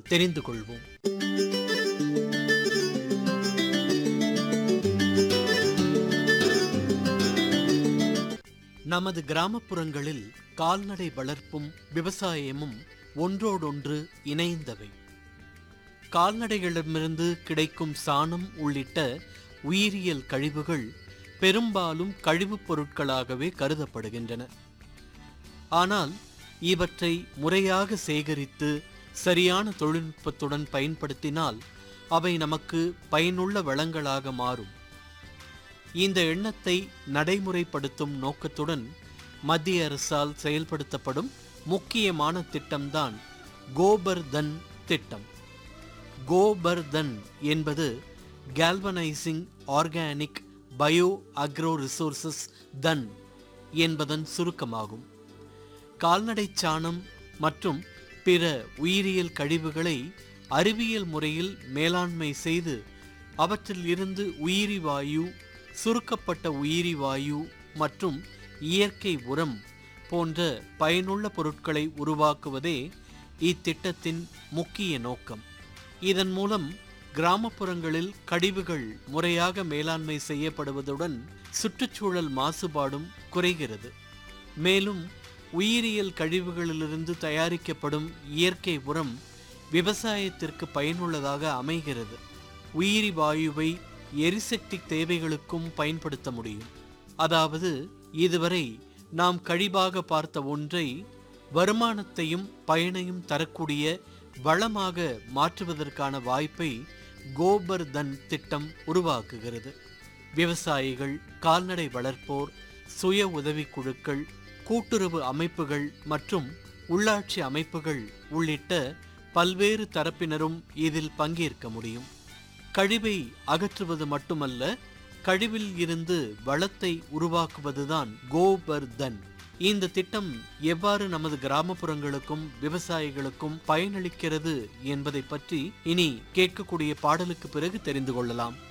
தெரிந்து கொள்வோம் நமது கிராமப்புறங்களில் கால்நடை வளர்ப்பும் விவசாயமும் ஒன்றோடொன்று இணைந்தவை கால்நடைகளிடமிருந்து கிடைக்கும் சாணம் உள்ளிட்ட உயிரியல் கழிவுகள் பெரும்பாலும் கழிவுப் பொருட்களாகவே கருதப்படுகின்றன ஆனால் இவற்றை முறையாக சேகரித்து சரியான தொழில்நுட்பத்துடன் பயன்படுத்தினால் அவை நமக்கு பயனுள்ள வளங்களாக மாறும் இந்த எண்ணத்தை நடைமுறைப்படுத்தும் நோக்கத்துடன் மத்திய அரசால் செயல்படுத்தப்படும் முக்கியமான திட்டம்தான் கோபர்தன் திட்டம் கோபர்தன் என்பது galvanising organic bio agro resources Dhan என்பதன் சுருக்கமாகும் கால்நடை சாணம் மற்றும் பிற உயிரியல் கழிவுகளை அறிவியல் முறையில் மேலாண்மை செய்து அவற்றில் இருந்து உயிரி வாயு சுருக்கப்பட்ட உயிரி வாயு மற்றும் இயற்கை உரம் போன்ற பயனுள்ள பொருட்களை உருவாக்குவதே இத்திட்டத்தின் முக்கிய நோக்கம் இதன் மூலம் கிராமப்புறங்களில் கழிவுகள் முறையாக மேலாண்மை செய்யப்படுவதுடன் சுற்றுச்சூழல் மாசுபாடும் குறைகிறது மேலும் உயிரியல் கழிவுகளிலிருந்து தயாரிக்கப்படும் இயற்கை உரம் விவசாயத்திற்கு பயனுள்ளதாக அமைகிறது உயிரி வாயுவை எரிசக்தி தேவைகளுக்கும் பயன்படுத்த முடியும் அதாவது இதுவரை நாம் கழிவாக பார்த்த ஒன்றை வருமானத்தையும் பயனையும் தரக்கூடிய வளமாக மாற்றுவதற்கான வாய்ப்பை கோபர் தன் திட்டம் உருவாக்குகிறது விவசாயிகள் கால்நடை வளர்ப்போர் சுய உதவிக்குழுக்கள் கூட்டுறவு அமைப்புகள் மற்றும் உள்ளாட்சி அமைப்புகள் உள்ளிட்ட பல்வேறு தரப்பினரும் இதில் பங்கேற்க முடியும் கழிவை அகற்றுவது மட்டுமல்ல கழிவில் இருந்து வளத்தை உருவாக்குவதுதான் கோபர்தன் இந்த திட்டம் எவ்வாறு நமது கிராமப்புறங்களுக்கும் விவசாயிகளுக்கும் பயனளிக்கிறது என்பதை பற்றி இனி கேட்கக்கூடிய பாடலுக்கு பிறகு தெரிந்து கொள்ளலாம்